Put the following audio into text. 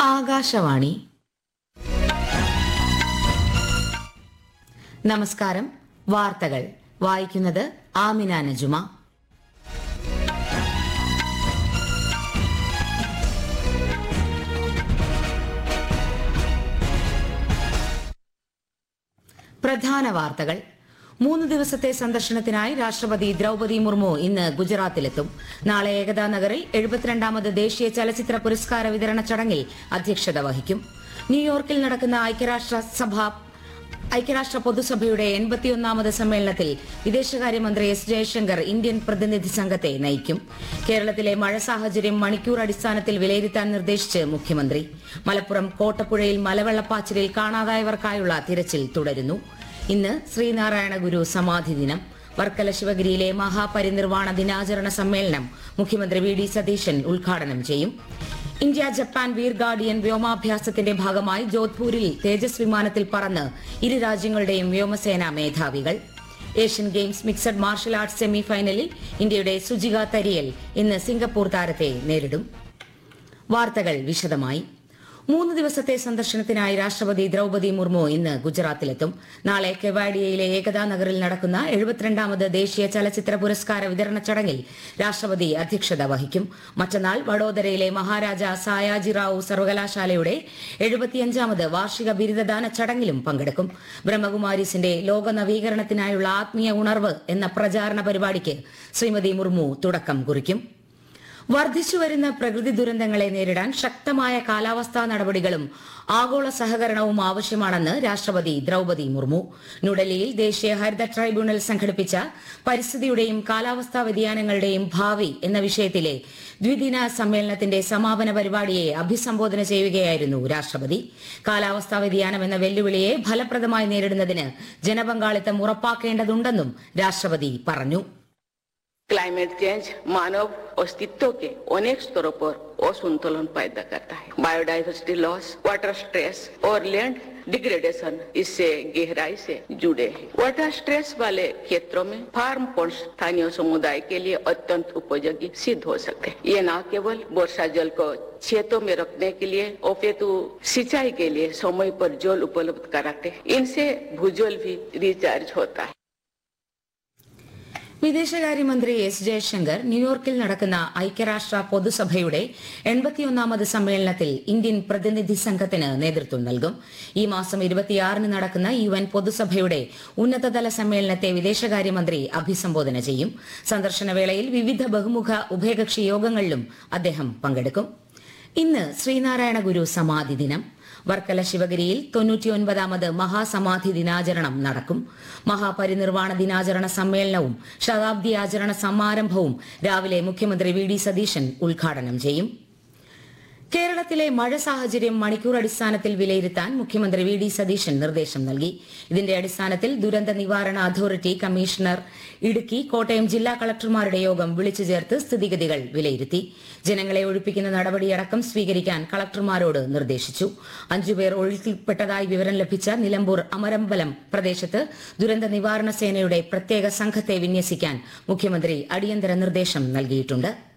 ആകാശവാണി നമസ്കാരം വാർത്തകൾ വായിക്കുന്നത് ആമിന നജുമ പ്രധാന വാർത്തകൾ മൂന്ന് ദിവസത്തെ സന്ദർശനത്തിനായി രാഷ്ട്രപതി ദ്രൌപതി മുർമു ഇന്ന് ഗുജറാത്തിലെത്തും നാളെ ഏകതാ നഗറിൽ എഴുപത്തിരണ്ടാമത് ദേശീയ ചലച്ചിത്ര പുരസ്കാര വിതരണ ചടങ്ങിൽ അധ്യക്ഷത വഹിക്കും ന്യൂയോർക്കിൽ നടക്കുന്ന ഐക്യരാഷ്ട്ര സഭ ഐക്യരാഷ്ട്ര പൊതുസഭയുടെ എൺപത്തിയൊന്നാമത് സമ്മേളനത്തിൽ വിദേശകാര്യമന്ത്രി എസ് ജയശങ്കർ ഇന്ത്യൻ പ്രതിനിധി സംഘത്തെ നയിക്കും കേരളത്തിലെ മഴ സാഹചര്യം മണിക്കൂർ അടിസ്ഥാനത്തിൽ വിലയിരുത്താൻ നിർദ്ദേശിച്ച് മുഖ്യമന്ത്രി മലപ്പുറം കോട്ടപ്പുഴയിൽ മലവെള്ളപ്പാച്ചിലിൽ കാണാതായവർക്കായുള്ള തിരച്ചിൽ തുടരുന്നു ഇന്ന് ശ്രീനാരായണ ഗുരു സമാധി ദിനം വർക്കല ശിവഗിരിയിലെ മഹാപരിനിർവാണ ദിനാചരണ സമ്മേളനം മുഖ്യമന്ത്രി വി ഡി സതീശൻ ഉദ്ഘാടനം ചെയ്യും ഇന്ത്യ ജപ്പാൻ വീർ ഗാർഡിയൻ വ്യോമാഭ്യാസത്തിന്റെ ഭാഗമായി ജോധ്പൂരിൽ തേജസ് വിമാനത്തിൽ പറന്ന് ഇരു രാജ്യങ്ങളുടെയും വ്യോമസേനാ മേധാവികൾ Asian games mixed martial arts semi ഫൈനലിൽ ഇന്ത്യയുടെ സുജിക തരിയൽ ഇന്ന് സിംഗപ്പൂർ താരത്തെ നേരിടും വാർത്തകൾ വിശദമായി മൂന്ന് ദിവസത്തെ സന്ദർശനത്തിനായി രാഷ്ട്രപതി ദ്രൌപതി മുർമു ഇന്ന് ഗുജറാത്തിലെത്തും നാളെ കെവാഡിയയിലെ ഏകതാ നഗറിൽ നടക്കുന്ന എഴുപത്തിരണ്ടാമത് ദേശീയ ചലച്ചിത്ര പുരസ്കാര വിതരണ ചടങ്ങിൽ രാഷ്ട്രപതി അധ്യക്ഷത വഹിക്കും മറ്റന്നാൾ വഡോദരയിലെ മഹാരാജ സായാജിറാവു സർവകലാശാലയുടെ എഴുപത്തിയഞ്ചാമത് വാർഷിക ബിരുദദാന ചടങ്ങിലും പങ്കെടുക്കും ബ്രഹ്മകുമാരീസിന്റെ ലോക നവീകരണത്തിനായുള്ള ആത്മീയ ഉണർവ് എന്ന പ്രചാരണ പരിപാടിക്ക് ശ്രീമതി മുർമു തുടക്കം കുറിക്കും വർദ്ധിച്ചുവരുന്ന പ്രകൃതി ദുരന്തങ്ങളെ നേരിടാൻ ശക്തമായ കാലാവസ്ഥാ നടപടികളും ആഗോള സഹകരണവും ആവശ്യമാണെന്ന് രാഷ്ട്രപതി ദ്രൌപതി മുർമു ന്യൂഡൽഹിയിൽ ദേശീയ ഹരിത ട്രൈബ്യൂണൽ സംഘടിപ്പിച്ച പരിസ്ഥിതിയുടെയും കാലാവസ്ഥാ വ്യതിയാനങ്ങളുടെയും ഭാവി എന്ന വിഷയത്തിലെ ദ്വിദിന സമ്മേളനത്തിന്റെ സമാപന പരിപാടിയെ അഭിസംബോധന ചെയ്യുകയായിരുന്നു രാഷ്ട്രപതി കാലാവസ്ഥാ വ്യതിയാനം എന്ന വെല്ലുവിളിയെ ഫലപ്രദമായി നേരിടുന്നതിന് ജനപങ്കാളിത്തം ഉറപ്പാക്കേണ്ടതുണ്ടെന്നും രാഷ്ട്രപതി പറഞ്ഞു क्लाइमेट चेंज मानव अस्तित्व के अनेक स्तरों पर असंतुलन पैदा करता है बायोडाइवर्सिटी लॉस वाटर स्ट्रेस और लैंड डिग्रेडेशन इससे गहराई से जुड़े हैं वाटर स्ट्रेस वाले क्षेत्रों में फार्म पॉन्ड स्थानीय समुदाय के लिए अत्यंत उपयोगी सिद्ध हो सकते हैं ये न केवल वर्षा जल को खेतों में रखने के लिए अपितु सिंचाई के लिए समय पर जल उपलब्ध कराते हैं इनसे भूजल भी रिचार्ज होता है വിദേശകാര്യമന്ത്രി എസ് ജയശങ്കർ ന്യൂയോർക്കിൽ നടക്കുന്ന ഐക്യരാഷ്ട്ര പൊതുസഭയുടെ എൺപത്തിയൊന്നാമത് സമ്മേളനത്തിൽ ഇന്ത്യൻ പ്രതിനിധി സംഘത്തിന് നേതൃത്വം നൽകും ഈ മാസം ഇരുപത്തിയാറിന് നടക്കുന്ന യു എൻ പൊതുസഭയുടെ ഉന്നതതല സമ്മേളനത്തെ വിദേശകാര്യമന്ത്രി അഭിസംബോധന ചെയ്യും സന്ദർശനവേളയിൽ വിവിധ ബഹുമുഖ ഉഭയകക്ഷി യോഗങ്ങളിലും അദ്ദേഹം പങ്കെടുക്കും ഇന്ന് ശ്രീനാരായണ ഗുരു സമാധി ദിനം വർക്കല ശിവഗിരിയിൽ തൊണ്ണൂറ്റിയൊൻപതാമത് മഹാസമാധി ദിനാചരണം നടക്കും മഹാപരിനിർവാണ ദിനാചരണ സമ്മേളനവും ശതാബ്ദി ആചരണ സമാരംഭവും രാവിലെ മുഖ്യമന്ത്രി വി ഡി സതീശൻ ഉദ്ഘാടനം ചെയ്യും കേരളത്തിലെ മഴ സാഹചര്യം മണിക്കൂർ അടിസ്ഥാനത്തിൽ വിലയിരുത്താൻ മുഖ്യമന്ത്രി വി ഡി സതീശൻ നിർദ്ദേശം നൽകി ഇതിന്റെ അടിസ്ഥാനത്തിൽ ദുരന്ത നിവാരണ അതോറിറ്റി കമ്മീഷണർ ഇടുക്കി കോട്ടയം ജില്ലാ കളക്ടർമാരുടെ യോഗം വിളിച്ചു ചേർത്ത് സ്ഥിതിഗതികൾ വിലയിരുത്തി ജനങ്ങളെ ഒഴിപ്പിക്കുന്ന നടപടിയടക്കം സ്വീകരിക്കാൻ കളക്ടർമാരോട് നിർദ്ദേശിച്ചു അഞ്ചുപേർ ഒഴുക്കിൽപ്പെട്ടതായി വിവരം ലഭിച്ച നിലമ്പൂർ അമരമ്പലം പ്രദേശത്ത് ദുരന്ത നിവാരണ സേനയുടെ പ്രത്യേക സംഘത്തെ വിന്യസിക്കാൻ മുഖ്യമന്ത്രി അടിയന്തര നിർദ്ദേശം നൽകിയിട്ടുണ്ട്